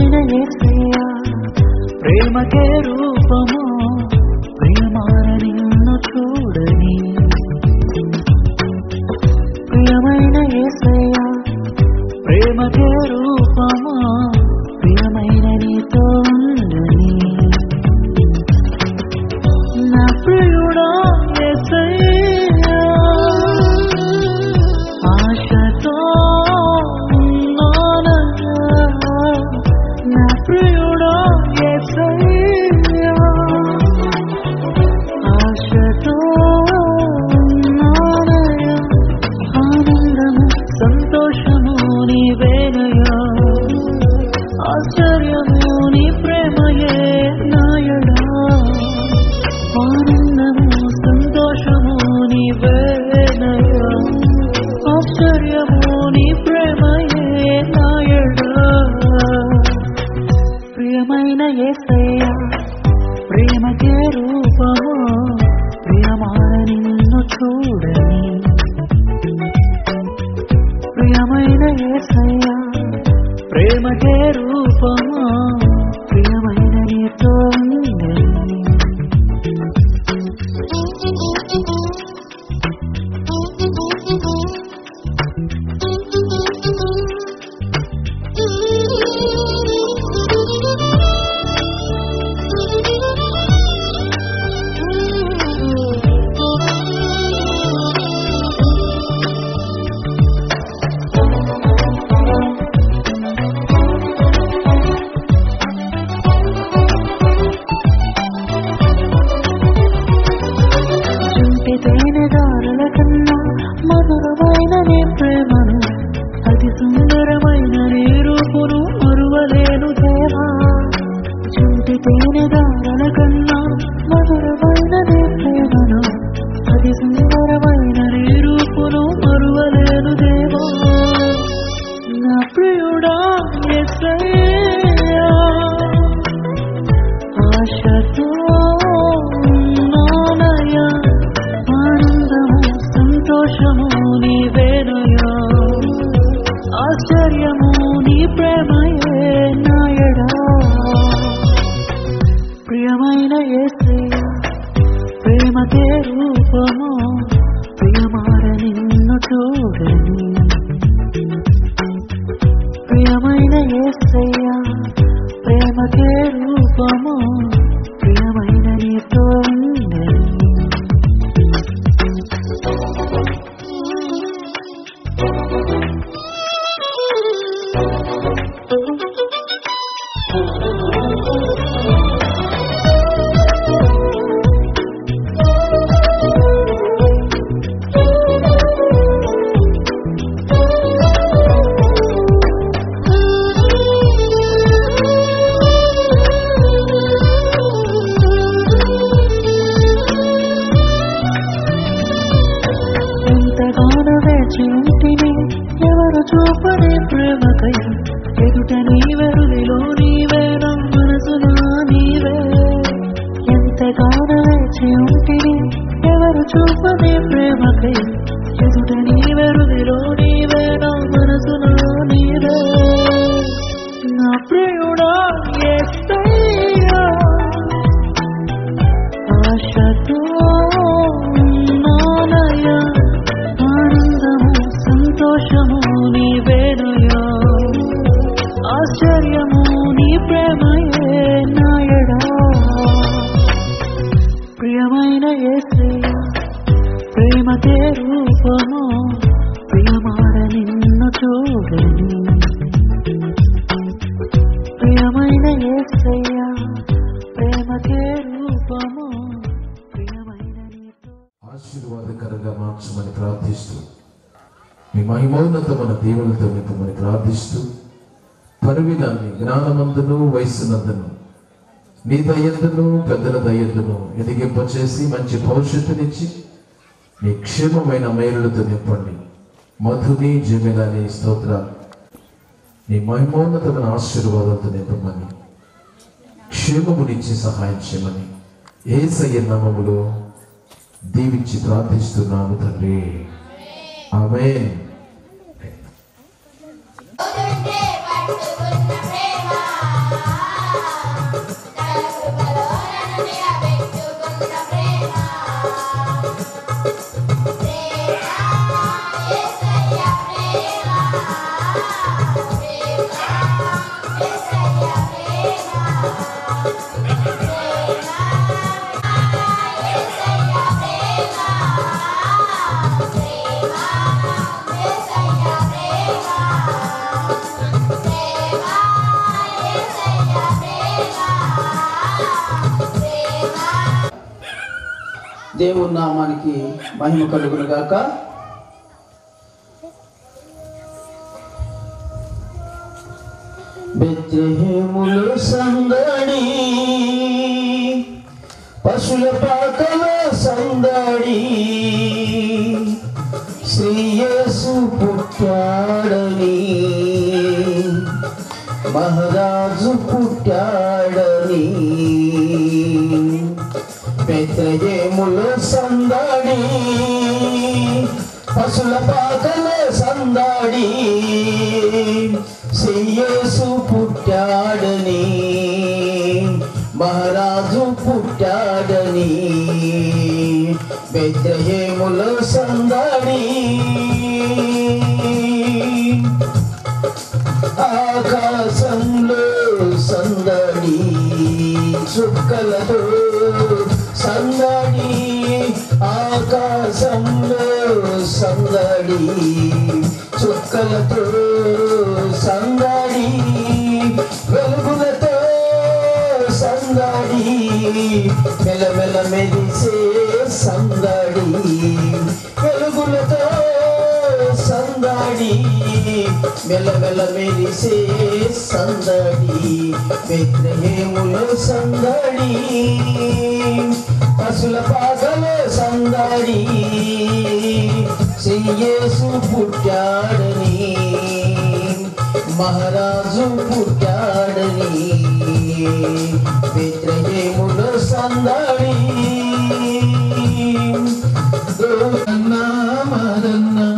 ప్రియమైన యేసయ్యా ప్రేమకే రూపము ప్రియమాన నిన్ను చూడని ప్రియమైన యేసయ్యా ప్రేమకే రూపము ప్రియమైన నీతో ఉండని నా ప్రియుడా యేసయ్యా ఆశతో ఉన్నానయ్యా నా ప్రియుడా యేసయ్యా ఆశతో ఉన్నానయ్యా ఆనందము సంతోషము నీవేనయ్యా ఆశ్చర్యము నీ ప్రేమయే నాయడా ఆనందము సంతోషము నీవేనయ్యా ఆశ్చర్యము నీ ప్రేమయే నాయడా ప్రియమైన యేసయ్యా ప్రేమకే రూపము ప్రియమాన నిన్ను చూడని ప్రియమైన యేసయ్యా ప్రేమకే రూపము ప్రియమైన నీతో ఉండని చుంటి తేనెదారుల కన్నా మధురమైన నీ ప్రేమను అతి సుందరమైన నీ రూపును మరువలేను దేవా చుంటి తేనెదారుల కన్నా మధురమైన నీ ప్రేమను అతి సుందరమైన నీ రూపును మరువలేను దేవా నా ప్రియుడా యేసయ్యా ఆశతో ఉన్నానయ్యా ఆనందము సంతోషము నీవేనయ్యా ఆశ్చర్యము నీ ప్రేమయే నాయడా ప్రియమైన యేసయ్యా ప్రేమకే రూపము ప్రియమార నిన్ను చూడని ప్రియమైన యేసయ్యా ప్రేమకే రూపము ప్రియమైన నీతో ఉండని ఎంతగానో వేచి ఉంటిని ఎవరు చూపని ప్రేమకై ఎదుట నీవెరుదిలో నీవే నా మనసునా నీవే ఎంతగానో వేచి ఉంటిని ఎవరు చూపని ప్రేమకై ఎదుట నీవెరుదిలో నీవే నా మనసునా నీవే నా ప్రియుడా యేసయ్యా ఆశతో ఉన్నానయ్యా ఆనందము సంతోషము నీవేనయ్యా ఆశ్చర్యము నీ ప్రేమయే నాయడా ప్రియమైన యేసయ్యా ప్రేమకే రూపము ప్రియమాడ నిన్ను చూడని ప్రియమైన యేసయ్యా ప్రేమకే రూపము ప్రియమైన నీతో ఆశీర్వాదకరంగా మార్చమని ప్రార్థిస్తూ మీ మహిమోన్నతమైన దేవులతో నింపమని ప్రార్థిస్తూ పరివిధాన్ని జ్ఞానమందును వయస్సునందును నీ దయ్యందును పెద్దల దయ్యందును ఎదిగింపచేసి మంచి భవిష్యత్తునిచ్చి మీ క్షేమమైన మేలులతో నింపండి మధుని జమిలని స్తోత్ర నీ మహిమోన్నతమైన ఆశీర్వాదంతో నింపమని క్షేమమునిచ్చి సహాయం చేయమని ఏసయ్య నామములో దీవించి ప్రార్థిస్తున్నాము తండ్రి ఆమేన్ ఒరుంటే పట్టుకున్న ప్రేమ దేవుని నామానికి మహిమ కలుగును గాక బెత్లెహేములో సందడి పశుల పాకల సందడి శ్రీయేసు పుట్టాడని మహారాజు పుట్టాడని బెత్లెహేములో సందడి పశుల పాకల సందడి శ్రీయేసు పుట్టాడని మహారాజు పుట్టాడని బెత్లహేములో సందడి ఆకాశంలో సందడి చుక్కలతో సందడి ఆకాశంలో సందడి చుక్కలతో సందడి వెలుగులతో సందడి మెలమెల మెరిసే సందడి వెలుగులతో సందడి మెలమెల మెరిసే సందడి బెత్లహేములో సందడి పశుల పాకలో సందడి శ్రీయేసు పుట్టాడని మహారాజు పుట్టాడని బెత్లహేములో సందడి దోరన్నా మరన్నా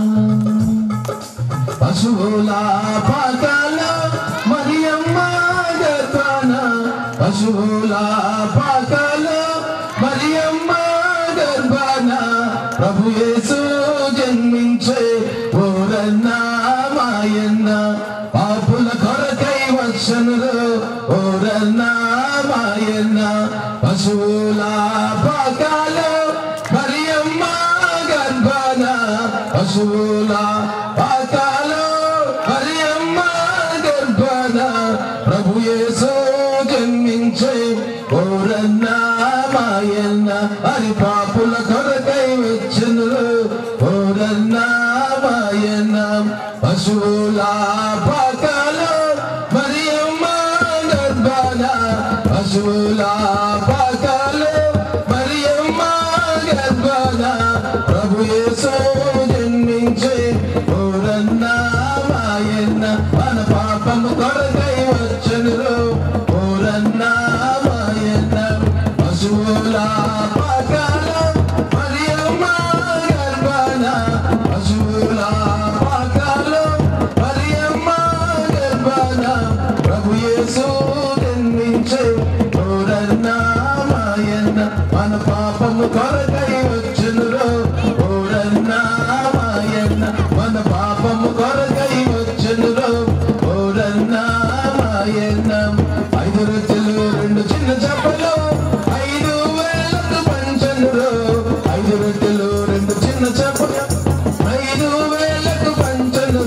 పశువుల పాకాల మరియమ్మ గర్భాన పశువుల పాకాల మరియమ్మ గర్భాన ప్రభు యేసు జన్మించే ఓరన్న మాయన్న పాపుల కొరకై వచ్చనురు ఓరన్న మాయన్న పశువుల పాకాల మరియమ్మ గర్భాన పశువుల పాకాలో మరియమ్మ గర్భాన ప్రభు యేసు జన్మించే ఓరన్న మాయన్న అది పాపుల కొరకై వచ్చను ఓరన్న మాయన్న పశువుల పాకాలో మరియమ్మ గర్భాన పశువుల పాకాలో మరియమ్మ గర్భాన ప్రభు యేసు జన్మించే ఓరన్న మాయన్న మన పాపము కొరకై వచ్చను ఓరన్న మాయన్న పశువుల పాకాల మరియమ్మ గర్భాన పశువుల పాకాల మరియమ్మ గర్భాన ప్రభు యేసు జన్మించే ఓరన్న మాయన్న మన పాపము కొరకై వచ్చును ఓరన్న మాయన్న మన పాపము కొరకై వచ్చును ఓరన్న మాయన్న ఐదు రొట్టెలు రెండు చిన్న చెప్పలు ఐదు వేలకు పంచను ఐదు రొట్టెలు రెండు చిన్న చెప్పలు ఐదు వేలకు పంచను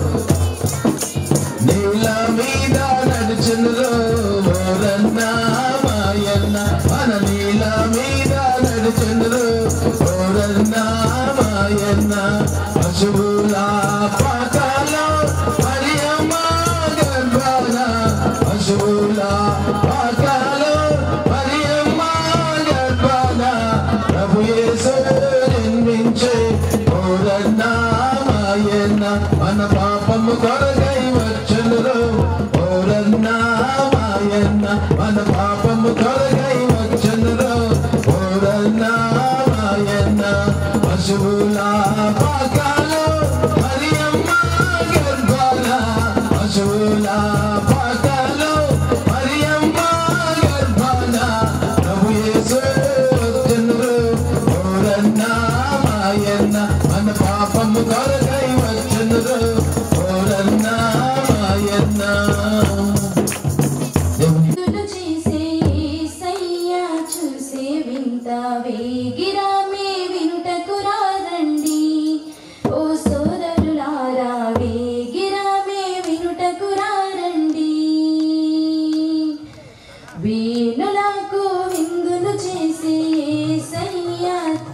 నీల మీద నడుచును ఓరన్న మాయన్న మన నీల మీద నడుచును ఓరన్న మాయన్న పశువుల పాకాల మరియమ్మ గర్భాన పశువుల పాకాల మరియమ్మ గర్భాన ప్రభు యేసు జన్మించే ఓరన్న మాయన్న మన పాపము కొరకై వచ్చును ఓరన్న మాయన్న మన పాపము కొరకై వచ్చును ఓరన్న మాయన్న పశువుల పాకాలు మరియమ్మ గర్భాన పశువుల పాకాలు మరియమ్మ గర్భాన ప్రభు యేసు వచ్చును ఓరన్న మాయన్న మన పాపము కొరకై వచ్చును ఓరన్న మాయన్న దేవుని విందులు చేసే యేసయ్య చూసే వింత వేగిరామే వినుటకు రారండి ఓ సోదరులారా వేగిరామే వినుటకు రారండి వేణులకు విందులు చేసే యేసయ్య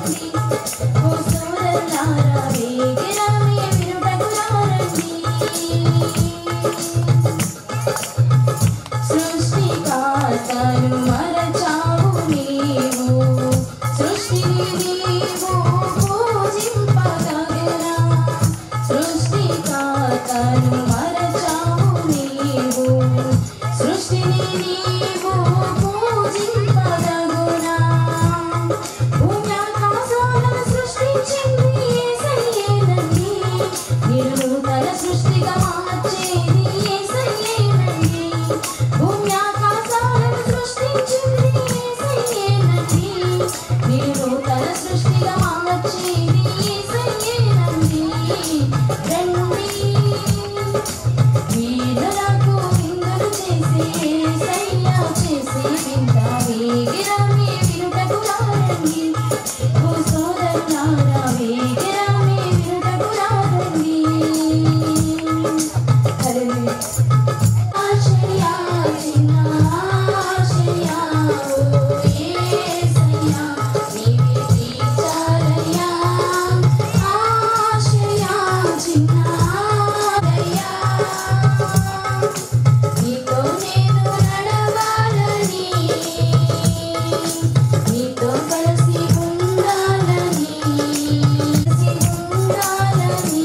రండి ఓ సోదరులారా వేగిరమే వినుటకు రండి సృష్టికర్తను మరచావు నీవు సృష్టిని నీవు పూజింపదగునా సృష్టికర్తను మరచావు నీవు సృష్టిని నీవు పూజింపదగునా భూమ్యాకాశాలను సృష్టించింది యేసయ్యేనండి నిరుతల సృష్టిగా మార్చేది యేసయ్యేనండి భూమ్యాకాశాలను సృష్టించింది యేసయ్యేనండి నిరుతల సృష్టిగా మార్చేది యేసయ్యేనండి రండి వీరులకు విందులు చేసే యేసయ్య చేసే వింత వేగిరమే వినుటకు రండి ఓ సోదరులారా వేగిరమే వినుటకు రండి హల్లెలూయా ఆశ్రయా చిన్న ఆశ్రయా ఓ యేసయ్యా నీవే తీర్చాలయ్యా ఆశ్రయా చిన్న ఆశ్రయా నీతో నేను నడవాలని నీతో కలిసి ఉండాలని కలిసి ఉండాలని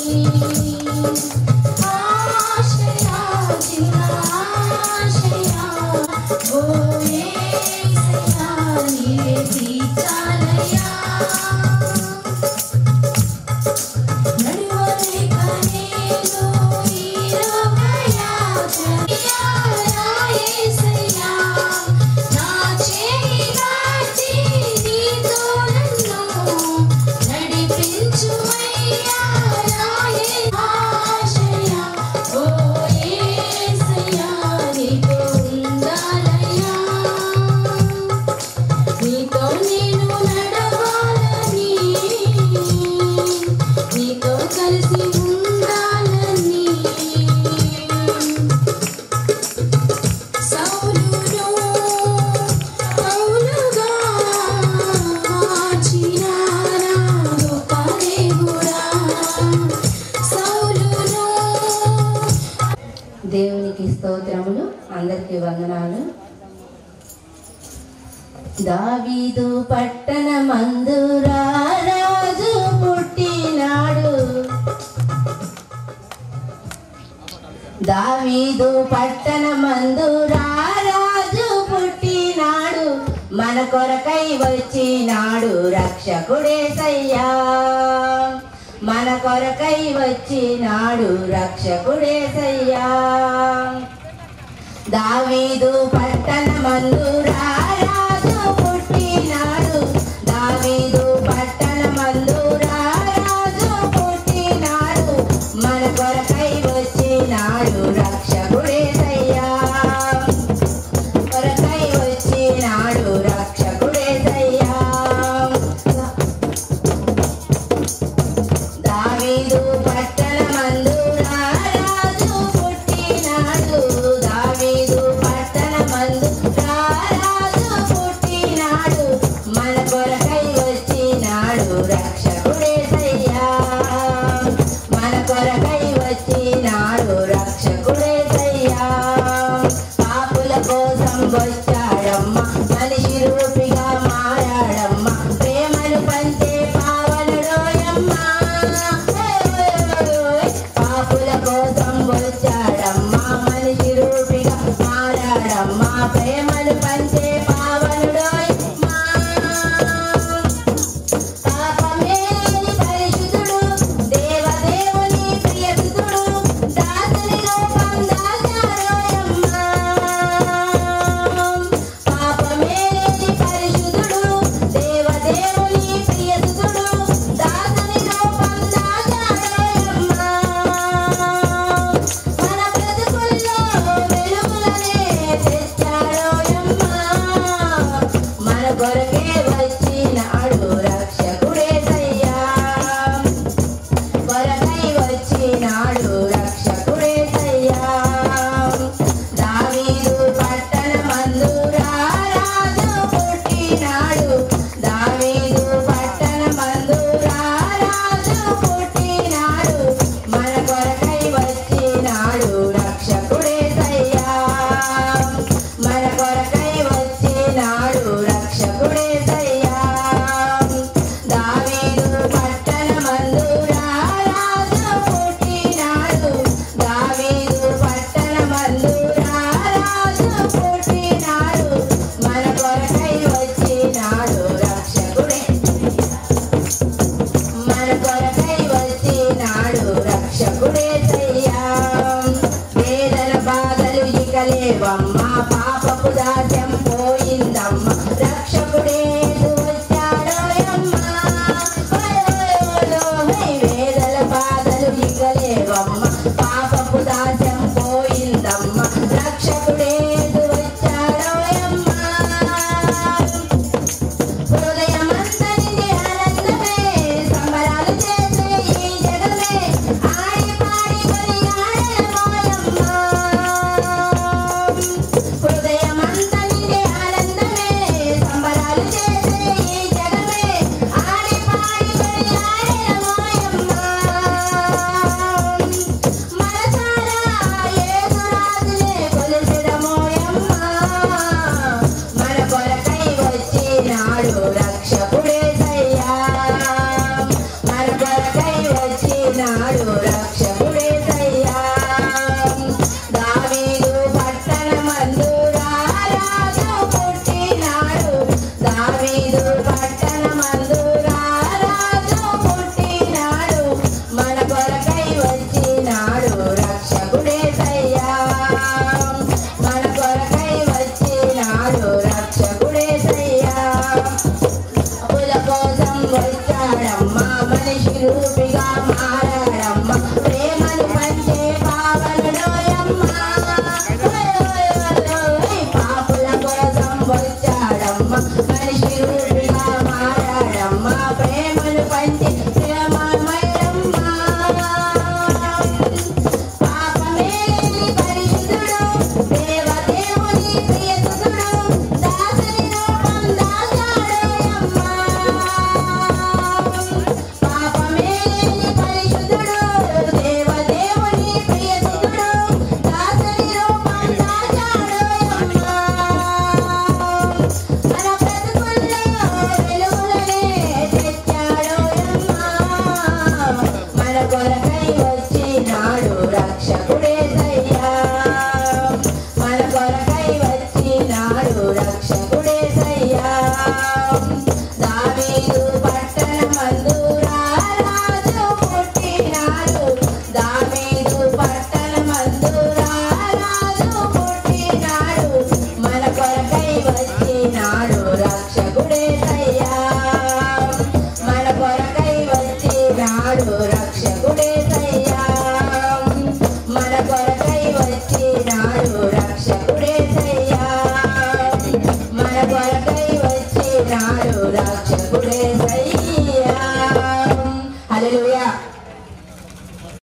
ఆశయా చిన్న ఆశయా ఓ యేసయ్యా నీవే తీర్చాలయ్యా నడువలేక నేను ఈ లోకయాత్రయ్యా యేసయ్యా నా చేయి దాటి నీతో నన్ను నడిపించుమయ్యా ఆశయా ఓ యేసయ్యా నీతో ఉండాలయ్యా నీతో నేను నడవాలని నీతో కలిసి ఉండాలని సౌలును పౌలుగా మార్చినారా గొప్ప దేవుడా సౌలును దేవునికి స్తోత్రములు అందరికి వందనాలు దావీదు పట్టణ మందురా రాజు పుట్టినాడు దావీదు పట్టణ మందురా రాజు పుట్టినాడు మన కొరకై వచ్చినాడు రక్షకుడేసయ్యా మన కొరకై వచ్చినాడు రక్షకుడేసయ్యా దావీదు పట్టణ మందురా రాజు పుట్టినాడు దావీదు పట్టణ మందురా రాజు పుట్టినాడు మన కొరకై వచ్చినాడు రక్షకుడేసయ్యా కొరకై వచ్చినాడు రక్షకుడేసయ్యా దావీదు పట్టణ మందురా రాజు పుట్టినాడు దావీదు పట్టణ మందురా రాజు పుట్టినాడు మన కొరకై వచ్చి వచ్చాడమ్మా మనిషి రూపి